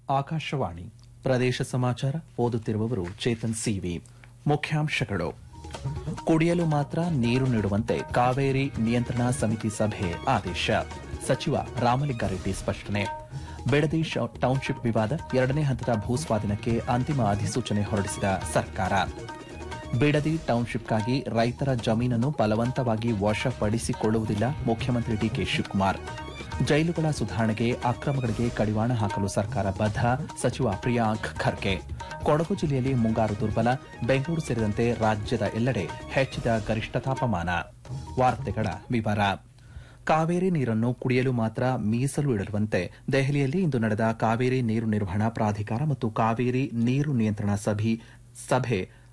ಆಕಾಶವಾಣಿ ಪ್ರದೇಶ ಸಮಾಚಾರ ಓದುತ್ತಿರುವವರು ಚೇತನ್ ಸಿವಿ ಮುಖ್ಯಾಂಶಗಳು ಕುಡಿಯಲು ಮಾತ್ರ ನೀರು ನೀಡುವಂತೆ ಕಾವೇರಿ ನಿಯಂತ್ರಣಾ ಸಮಿತಿ ಸಭೆ ಆದೇಶ ಸಚಿವ ರಾಮಲಿಂಗಾರೆಡ್ಡಿ ಸ್ಪಷ್ಟನೆ ಬೆಡದಿ ಶೌ- ಟೌನ್ಶಿಪ್ ವಿವಾದ ಎರಡನೇ ಹಂತದ ಭೂಸ್ವಾಧೀನಕ್ಕೆ ಅಂತಿಮ ಅಧಿಸೂಚನೆ ಹೊರಡಿಸಿದ ಸರ್ಕಾರ ಬಿಡದಿ ಟೌನ್ಶಿಪ್ಗಾಗಿ ರೈತರ ಜಮೀನನ್ನು ಬಲವಂತವಾಗಿ ವಶಪಡಿಸಿಕೊಳ್ಳುವುದಿಲ್ಲ ಮುಖ್ಯಮಂತ್ರಿ ಡಿಕೆ ಶಿವಕುಮಾರ್ ಜೈಲುಗಳ ಸುಧಾರಣೆಗೆ ಅಕ್ರಮಗಳಿಗೆ ಕಡಿವಾಣ ಹಾಕಲು ಸರ್ಕಾರ ಬದ್ಧ ಸಚಿವ ಪ್ರಿಯಾಂಕ್ ಖರ್ಗೆ ಕೊಡಗು ಜಿಲ್ಲೆಯಲ್ಲಿ ಮುಂಗಾರು ದುರ್ಬಲ ಬೆಂಗಳೂರು ಸೇರಿದಂತೆ ರಾಜ್ಯದ ಎಲ್ಲೆಡೆ ಹೆಚ್ಚಿದ ಗರಿಷ್ಠ ತಾಪಮಾನ ವಾರ್ತೆಗಳ ವಿವರ ಕಾವೇರಿ ನೀರನ್ನು ಕುಡಿಯಲು ಮಾತ್ರ ಮೀಸಲು ಇಡುವಂತೆ ದೆಹಲಿಯಲ್ಲಿ ಇಂದು ನಡೆದ ಕಾವೇರಿ ನೀರು ನಿರ್ವಹಣಾ ಪ್ರಾಧಿಕಾರ ಮತ್ತು ಕಾವೇರಿ ನೀರು ನಿಯಂತ್ರಣ ಸಭಿ ಸಭೆ